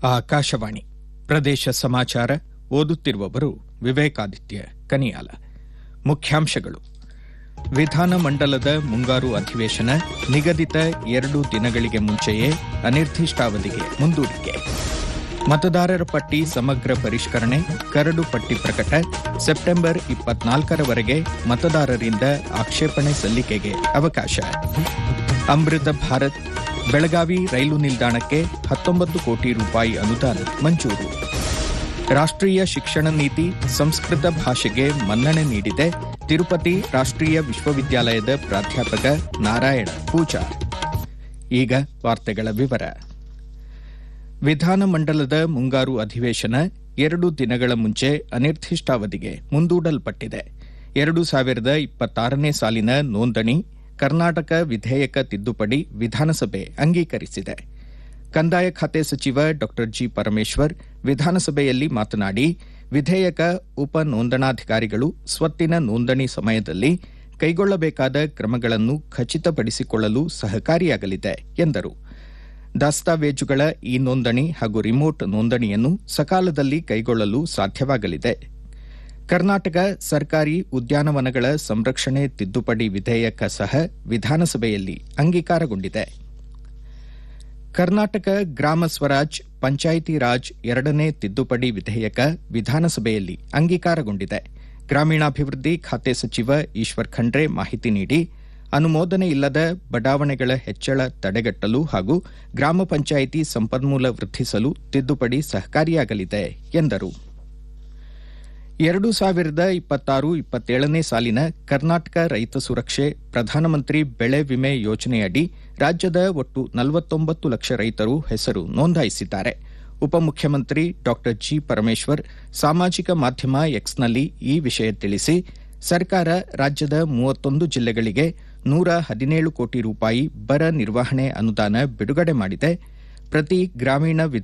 ಆಕಾಶವಾಣಿ ಪ್ರದೇಶ ಸಮಾಚಾರ ಓದುತ್ತಿರುವವರು ವಿವೇಕಾದಿತ್ಯ ಕನಿಯಾಲ ಮುಖ್ಯಾಂಶಗಳು ವಿಧಾನಮಂಡಲದ ಮುಂಗಾರು ಅಧಿವೇಶನ ನಿಗದಿತ ಎರಡು ದಿನಗಳಿಗೆ ಮುಂಚೆಯೇ ಅನಿರ್ದಿಷ್ಟಾವಧಿಗೆ ಮುಂದೂಡಿಕೆ ಮತದಾರರ ಪಟ್ಟಿ ಸಮಗ್ರ ಪರಿಷ್ಕರಣೆ ಕರಡು ಪಟ್ಟಿ ಪ್ರಕಟ ಸೆಪ್ಟೆಂಬರ್ ಇಪ್ಪತ್ನಾಲ್ಕರವರೆಗೆ ಮತದಾರರಿಂದ ಆಕ್ಷೇಪಣೆ ಸಲ್ಲಿಕೆಗೆ ಅವಕಾಶ ಅಮೃತ ಭಾರತ್ ಬೆಳಗಾವಿ ರೈಲು ನಿಲ್ದಾಣಕ್ಕೆ ಹತ್ತೊಂಬತ್ತು ಕೋಟಿ ರೂಪಾಯಿ ಅನುದಾನ ಮಂಜೂರು ರಾಷ್ಟ್ರೀಯ ಶಿಕ್ಷಣ ನೀತಿ ಸಂಸ್ಕೃತ ಭಾಷೆಗೆ ಮನ್ನಣೆ ನೀಡಿದೆ ತಿರುಪತಿ ರಾಷ್ಟ್ರೀಯ ವಿಶ್ವವಿದ್ಯಾಲಯದ ಪ್ರಾಧ್ಯಾಪಕ ನಾರಾಯಣ ಪೂಜಾರ್ ಈಗ ವಾರ್ತೆಗಳ ವಿವರ ವಿಧಾನಮಂಡಲದ ಮುಂಗಾರು ಅಧಿವೇಶನ ಎರಡು ದಿನಗಳ ಮುಂಚೆ ಅನಿರ್ದಿಷ್ಟಾವಧಿಗೆ ಮುಂದೂಡಲ್ಪಟ್ಟಿದೆ ಎರಡು ಸಾವಿರದ ಇಪ್ಪತ್ತಾರನೇ ಸಾಲಿನ ನೋಂದಣಿ ಕರ್ನಾಟಕ ವಿಧೇಯಕ ತಿದ್ದುಪಡಿ ವಿಧಾನಸಭೆ ಅಂಗೀಕರಿಸಿದೆ ಕಂದಾಯ ಖಾತೆ ಸಚಿವ ಡಾ ಜಿ ಪರಮೇಶ್ವರ್ ವಿಧಾನಸಭೆಯಲ್ಲಿ ಮಾತನಾಡಿ ವಿಧೇಯಕ ಉಪ ನೋಂದಣಾಧಿಕಾರಿಗಳು ಸ್ವತ್ತಿನ ನೋಂದಣಿ ಸಮಯದಲ್ಲಿ ಕೈಗೊಳ್ಳಬೇಕಾದ ಕ್ರಮಗಳನ್ನು ಖಚಿತಪಡಿಸಿಕೊಳ್ಳಲು ಸಹಕಾರಿಯಾಗಲಿದೆ ಎಂದರು ದಾಸ್ತಾವೇಜುಗಳ ಇ ನೋಂದಣಿ ಹಾಗೂ ರಿಮೋಟ್ ನೋಂದಣಿಯನ್ನು ಸಕಾಲದಲ್ಲಿ ಕೈಗೊಳ್ಳಲು ಸಾಧ್ಯವಾಗಲಿದೆ ಕರ್ನಾಟಕ ಸರ್ಕಾರಿ ಉದ್ಯಾನವನಗಳ ಸಂರಕ್ಷಣೆ ತಿದ್ದುಪಡಿ ವಿಧೇಯಕ ಸಹ ವಿಧಾನಸಭೆಯಲ್ಲಿ ಅಂಗೀಕಾರಗೊಂಡಿದೆ ಕರ್ನಾಟಕ ಗ್ರಾಮ ಸ್ವರಾಜ್ ಪಂಚಾಯಿತಿ ರಾಜ್ ಎರಡನೇ ತಿದ್ದುಪಡಿ ವಿಧೇಯಕ ವಿಧಾನಸಭೆಯಲ್ಲಿ ಅಂಗೀಕಾರಗೊಂಡಿದೆ ಗ್ರಾಮೀಣಾಭಿವೃದ್ಧಿ ಖಾತೆ ಸಚಿವ ಈಶ್ವರ್ ಖಂಡ್ರೆ ಮಾಹಿತಿ ನೀಡಿ ಅನುಮೋದನೆ ಇಲ್ಲದ ಬಡಾವಣೆಗಳ ಹೆಚ್ಚಳ ತಡೆಗಟ್ಟಲು ಹಾಗೂ ಗ್ರಾಮ ಪಂಚಾಯಿತಿ ಸಂಪನ್ಮೂಲ ವೃದ್ಧಿಸಲು ತಿದ್ದುಪಡಿ ಸಹಕಾರಿಯಾಗಲಿದೆ ಎಂದರು ಎರಡು ಸಾವಿರದ ಇಪ್ಪತ್ತಾರು ಇಪ್ಪತ್ತೇಳನೇ ಸಾಲಿನ ಕರ್ನಾಟಕ ರೈತ ಸುರಕ್ಷೆ ಪ್ರಧಾನಮಂತ್ರಿ ಬೆಳೆ ವಿಮೆ ಯೋಜನೆಯಡಿ ರಾಜ್ಯದ ಒಟ್ಟು ನಲವತ್ತೊಂಬತ್ತು ಲಕ್ಷ ರೈತರು ಹೆಸರು ನೋಂದಾಯಿಸಿದ್ದಾರೆ ಉಪಮುಖ್ಯಮಂತ್ರಿ ಡಾ ಜಿ ಪರಮೇಶ್ವರ್ ಸಾಮಾಜಿಕ ಮಾಧ್ಯಮ ಎಕ್ಸ್ನಲ್ಲಿ ಈ ವಿಷಯ ತಿಳಿಸಿ ಸರ್ಕಾರ ರಾಜ್ಯದ ಮೂವತ್ತೊಂದು ಜಿಲ್ಲೆಗಳಿಗೆ ನೂರ ಹದಿನೇಳು ಕೋಟಿ ರೂಪಾಯಿ ಬರ ನಿರ್ವಹಣೆ ಅನುದಾನ ಬಿಡುಗಡೆ ಮಾಡಿದೆ ಪ್ರತಿ ಗ್ರಾಮೀಣ